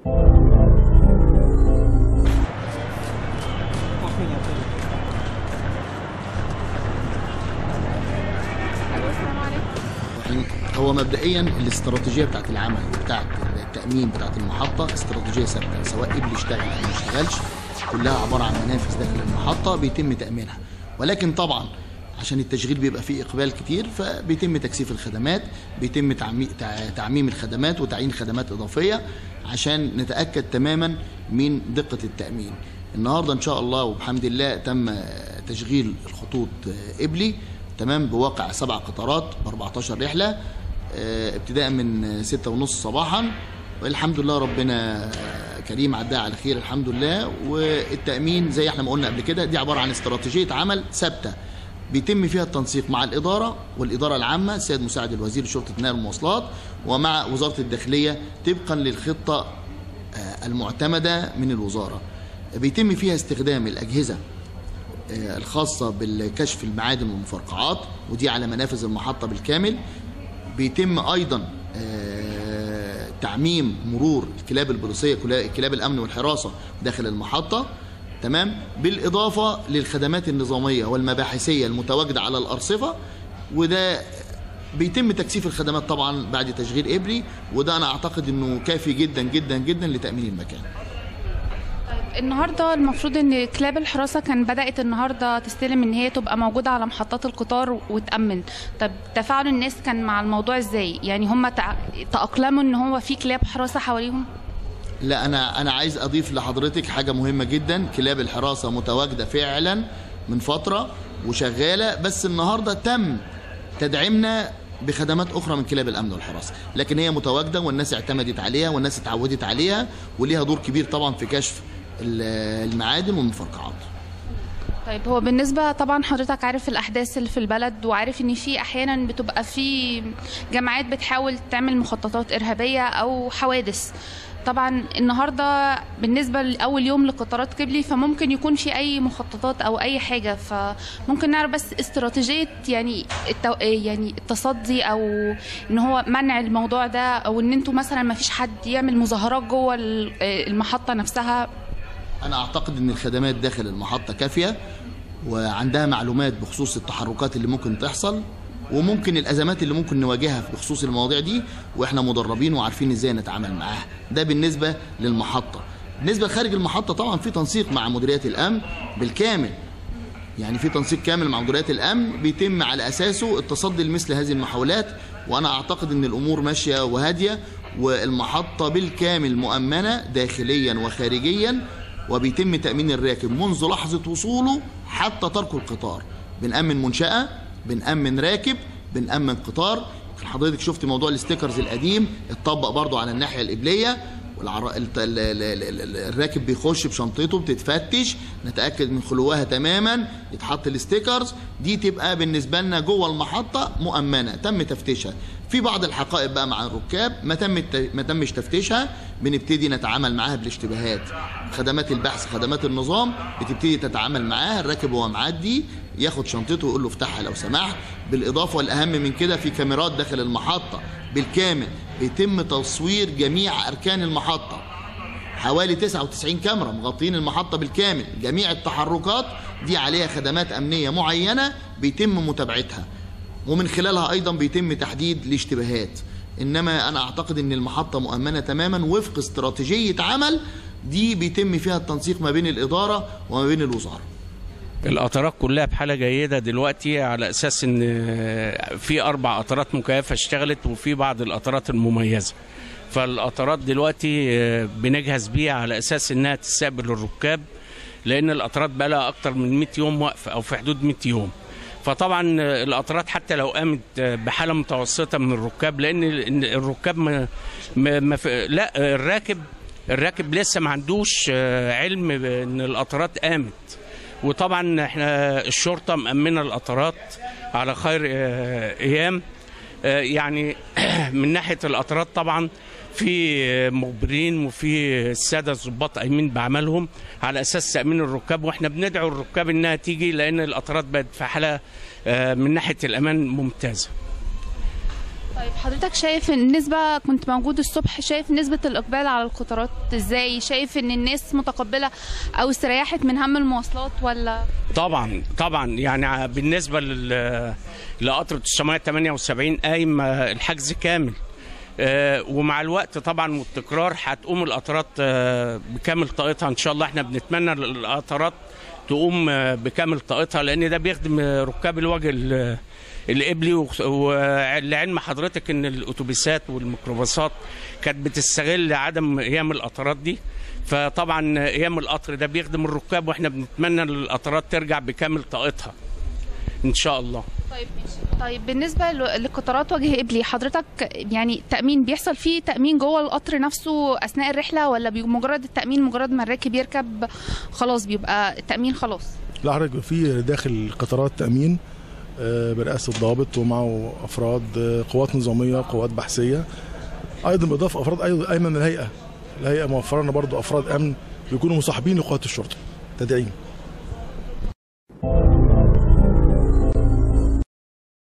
هو مبدئيا الاستراتيجيه بتاعت العمل بتاعت التامين بتاعت المحطه استراتيجيه ثابته سواء قبل اشتغل او ما اشتغلش كلها عباره عن منافذ داخل المحطه بيتم تامينها ولكن طبعا عشان التشغيل بيبقى فيه اقبال كتير فبيتم تكثيف الخدمات بيتم تعمي- تع- تعميم الخدمات وتعيين خدمات اضافيه عشان نتاكد تماما من دقه التامين النهارده ان شاء الله وبحمد الله تم تشغيل الخطوط قبلي تمام بواقع سبع قطارات ب 14 رحله آه، ابتداء من ستة ونص صباحا والحمد لله ربنا كريم عداها على خير الحمد لله والتأمين زي احنا ما قلنا قبل كده دي عبارة عن استراتيجية عمل ثابتة بيتم فيها التنسيق مع الإدارة والإدارة العامة السيد مساعد الوزير شرطة نقل المواصلات ومع وزارة الداخلية طبقا للخطة آه، المعتمدة من الوزارة بيتم فيها استخدام الأجهزة آه، الخاصة بالكشف المعادن والمفرقعات ودي على منافذ المحطة بالكامل بيتم أيضا آه، تعميم مرور الكلاب البوليسية كلا- كلاب الأمن والحراسة داخل المحطة تمام بالإضافة للخدمات النظامية والمباحثية المتواجدة على الأرصفة وده بيتم تكثيف الخدمات طبعا بعد تشغيل إبري وده أنا أعتقد أنه كافي جدا جدا جدا لتأمين المكان النهارده المفروض ان كلاب الحراسه كان بدات النهارده تستلم ان هي تبقى موجوده على محطات القطار وتامن طب تفاعل الناس كان مع الموضوع ازاي يعني هم تع- تاقلموا ان هو في كلاب حراسه حواليهم لا انا انا عايز اضيف لحضرتك حاجه مهمه جدا كلاب الحراسه متواجده فعلا من فتره وشغاله بس النهارده تم تدعيمنا بخدمات اخرى من كلاب الامن والحراسه لكن هي متواجده والناس اعتمدت عليها والناس اتعودت عليها وليها دور كبير طبعا في كشف ال- المعادن والمفرقعات طيب هو بالنسبه طبعا حضرتك عارف الاحداث اللي في البلد وعارف ان في احيانا بتبقى في جماعات بتحاول تعمل مخططات ارهابيه او حوادث طبعا النهارده بالنسبه لاول يوم لقطارات قبلي فممكن يكون في اي مخططات او اي حاجه فممكن نعرف بس استراتيجيه يعني التو... يعني التصدي او ان هو منع الموضوع ده او ان انتوا مثلا ما فيش حد يعمل مظاهرات جوه ال- المحطه نفسها انا اعتقد ان الخدمات داخل المحطه كافيه وعندها معلومات بخصوص التحركات اللي ممكن تحصل وممكن الازمات اللي ممكن نواجهها بخصوص المواضيع دي واحنا مدربين وعارفين ازاي نتعامل معاها ده بالنسبه للمحطه بالنسبه لخارج المحطه طبعا في تنسيق مع مديريات الامن بالكامل يعني في تنسيق كامل مع مديريات الامن بيتم على اساسه التصدي لمثل هذه المحاولات وانا اعتقد ان الامور ماشيه وهاديه والمحطه بالكامل مؤمنه داخليا وخارجيا وبيتم تامين الراكب منذ لحظه وصوله حتى ترك القطار بنامن منشاه بنامن راكب بنامن قطار حضرتك شفت موضوع الاستيكرز القديم اتطبق برضو على الناحيه القبليه والعر... ال- ال- ال- ال- ال- الراكب بيخش بشنطته بتتفتش نتاكد من خلوها تماما يتحط الاستيكرز دي تبقى بالنسبه لنا جوه المحطه مؤمنه تم تفتيشها في بعض الحقائق بقى مع الركاب ما تم الت- ما تمش تفتيشها بنبتدي نتعامل معاها بالاشتباهات خدمات البحث خدمات النظام بتبتدي تتعامل معاها الراكب وهو معدي ياخد شنطته ويقول له افتحها لو سمحت بالاضافه والاهم من كده في كاميرات داخل المحطه بالكامل بيتم تصوير جميع اركان المحطه حوالي 99 كاميرا مغطين المحطة بالكامل جميع التحركات دي عليها خدمات أمنية معينة بيتم متابعتها ومن خلالها أيضا بيتم تحديد الاشتباهات إنما أنا أعتقد أن المحطة مؤمنة تماما وفق استراتيجية عمل دي بيتم فيها التنسيق ما بين الإدارة وما بين الوزارة القطارات كلها بحاله جيده دلوقتي على اساس ان في اربع قطارات مكيفه اشتغلت وفي بعض القطارات المميزه فالقطارات دلوقتي بنجهز بيها على اساس انها تستقبل الركاب لان القطارات بقى لها اكتر من 100 يوم واقفه او في حدود 100 يوم فطبعا القطارات حتى لو قامت بحاله متوسطه من الركاب لان الركاب ما ما ما في- لا الراكب الراكب لسه ما عندوش علم ان القطارات قامت وطبعا احنا الشرطه مأمنه القطارات على خير آه، ايام آه، يعني من ناحيه القطارات طبعا في مخبرين وفي الساده الضباط قايمين بعملهم على اساس تامين الركاب واحنا بندعو الركاب انها تيجي لان القطارات بقت في حاله آه، من ناحيه الامان ممتازه طيب حضرتك شايف ان النسبة كنت موجود الصبح شايف نسبة الإقبال على القطارات ازاي شايف ان الناس متقبلة أو استريحت من هم المواصلات ولا طبعا طبعا يعني بالنسبه لل لقطر 978 قايم الحجز كامل آه، ومع الوقت طبعا والتكرار هتقوم القطارات آه، بكامل طاقتها ان شاء الله احنا بنتمنى القطارات تقوم آه، بكامل طاقتها لان ده بيخدم ركاب الوجه ال- القبلي وخ- ولعلم حضرتك ان الاتوبيسات والميكروباصات كانت بتستغل عدم قيام القطارات دي فطبعا قيام القطر ده بيخدم الركاب واحنا بنتمنى القطارات ترجع بكامل طاقتها ان شاء الله طيب ماشي طيب بالنسبة ل- لقطارات وجه قبلي حضرتك يعني تأمين بيحصل فيه تأمين جوه القطر نفسه أثناء الرحلة ولا بي- مجرد التأمين مجرد ما الراكب يركب خلاص بيبقى التأمين خلاص لا حضرتك في داخل القطارات تأمين آه، برئاسة الضابط ومعه أفراد آه، قوات نظامية قوات بحثية أيضا بإضافة أفراد أيضا أيمن من الهيئة الهيئة موفرة لنا برضو أفراد أمن بيكونوا مصاحبين لقوات الشرطة تدعيم